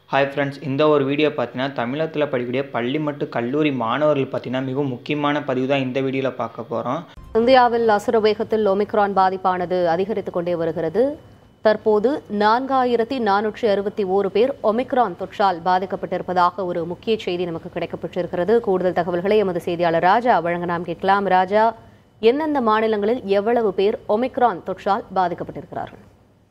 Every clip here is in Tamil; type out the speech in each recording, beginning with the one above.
ஹாய் ஃப்ரெண்ட்ஸ் இந்த ஒரு வீடியோ பார்த்தீங்கன்னா தமிழகத்தில் படிக்கக்கூடிய பள்ளி மற்றும் கல்லூரி மாணவர்கள் பார்த்தீங்கன்னா மிகவும் முக்கியமான பதிவு தான் இந்த வீடியோவில் பார்க்க போகிறோம் இந்தியாவில் அசுர வேகத்தில் ஒமிக்ரான் பாதிப்பானது அதிகரித்துக் கொண்டே வருகிறது தற்போது நான்காயிரத்தி நானூற்றி அறுபத்தி ஓரு பேர் ஒமிக்ரான் தொற்றால் பாதிக்கப்பட்டிருப்பதாக ஒரு முக்கிய செய்தி நமக்கு கிடைக்கப்பட்டிருக்கிறது கூடுதல் தகவல்களை எமது செய்தியாளர் ராஜா வழங்க நாம் கேட்கலாம் ராஜா எந்தெந்த மாநிலங்களில் எவ்வளவு பேர் ஒமிக்ரான் தொற்றால் பாதிக்கப்பட்டிருக்கிறார்கள்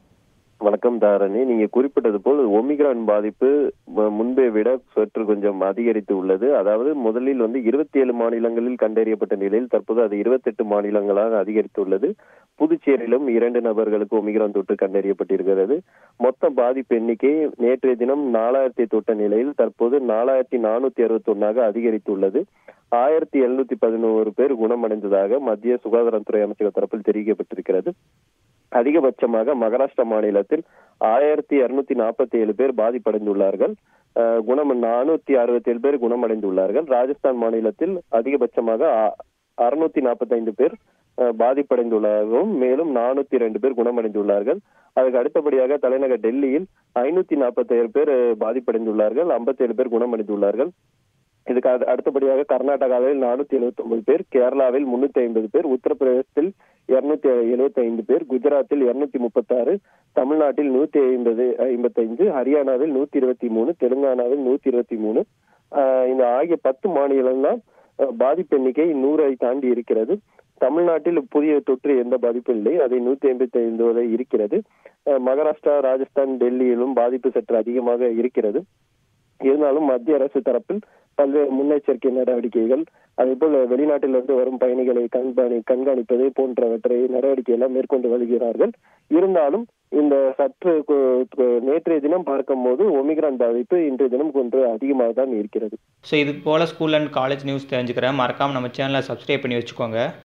வணக்கம் தாரணி நீங்க குறிப்பிட்டது போல் ஒமிக்ரான் பாதிப்பு ம- முன்பை விட சற்று கொஞ்சம் அதிகரித்து உள்ளது அதாவது முதலில் வந்து இருபத்தி ஏழு மாநிலங்களில் கண்டறியப்பட்ட நிலையில் தற்போது அது இருபத்தெட்டு மாநிலங்களாக அதிகரித்துள்ளது புதுச்சேரியிலும் இரண்டு நபர்களுக்கு ஒமிக்ரான் தொற்று கண்டறியப்பட்டிருக்கிறது மொத்த பாதிப்பு எண்ணிக்கை நேற்றைய தினம் நாலாயிரத்தி தொட்ட நிலையில் தற்போது நாலாயிரத்தி நானூத்தி அறுபத்தி ஒன்னாக அதிகரித்துள்ளது ஆயிரத்தி எழுநூத்தி பதினோரு பேர் குணமடைந்ததாக மத்திய சுகாதாரத்துறை அமைச்சக தரப்பில் தெரிவிக்கப்பட்டிருக்கிறது அதிகபட்சமாக மகாராஷ்டிரா மாநிலத்தில் ஆயிரத்தி இருநூத்தி நாற்பத்தி ஏழு பேர் பாதிப்படைந்துள்ளார்கள் அஹ் குணம் நானூத்தி அறுபத்தி ஏழு பேர் குணமடைந்துள்ளார்கள் ராஜஸ்தான் மாநிலத்தில் அதிகபட்சமாக அறுநூத்தி நாற்பத்தி ஐந்து பேர் அஹ், பாதிப்படைந்துள்ளார்களும் மேலும் நானூத்தி ரெண்டு பேர் குணமடைந்துள்ளார்கள் அதுக்கு அடுத்தபடியாக தலைநகர் டெல்லியில் ஐநூத்தி நாற்பத்தி ஏழு பேர் அஹ், பாதிப்படைந்துள்ளார்கள் ஐம்பத்தி ஏழு பேர் குணமடைந்துள்ளார்கள் இதுக்கு அடு- அடுத்தபடியாக கர்நாடகாவில் நானூத்தி எழுபத்தி ஒன்பது பேர் கேரளாவில் முன்னூத்தி ஐம்பது பேர் உத்தரப்பிரதேசத்தில் இருநூத்தி எழுபத்தி ஐந்து பேர் குஜராத்தில் இருநூத்தி முப்பத்தி ஆறு தமிழ்நாட்டில் நூத்தி ஐம்பது ஐம்பத்தைந்து ஹரியானாவில் நூத்தி இருபத்தி மூணு தெலுங்கானாவில் நூத்தி இருபத்தி மூணு ஆஹ் இந்த ஆகிய பத்து மாநிலம்தான் அஹ், பாதிப்பு எண்ணிக்கை நூறை தாண்டி இருக்கிறது தமிழ்நாட்டில் புதிய தொற்று எந்த பாதிப்பும் இல்லை அதை நூத்தி ஐம்பத்தி ஐந்து வரை இருக்கிறது அஹ், மகாராஷ்டிரா ராஜஸ்தான் டெல்லியிலும் பாதிப்பு சற்று அதிகமாக இருக்கிறது இருந்தாலும் மத்திய அரசு தரப்பில் பல்வேறு முன்னெச்சரிக்கை நடவடிக்கைகள் அதேபோல் வெளிநாட்டிலிருந்து வரும் பயணிகளை கண்காணி கண்காணிப்பது போன்றவற்றை நடவடிக்கை எல்லாம் மேற்கொண்டு வருகிறார்கள் இருந்தாலும் இந்த சற்று கு- கு- நேற்றைய தினம் பார்க்கும்போது ஒமிக்ரான் பாதிப்பு இன்றைய தினம் கொன்று அதிகமாக தான் இருக்கிறது ஸோ இது போல் ஸ்கூல் அண்ட் காலேஜ் நியூஸ் தெரிஞ்சுக்கிறேன் மறக்காமல் நம்ம சேனலை சப்ஸ்கிரைப் பண்ணி வச்சுக்கோங்க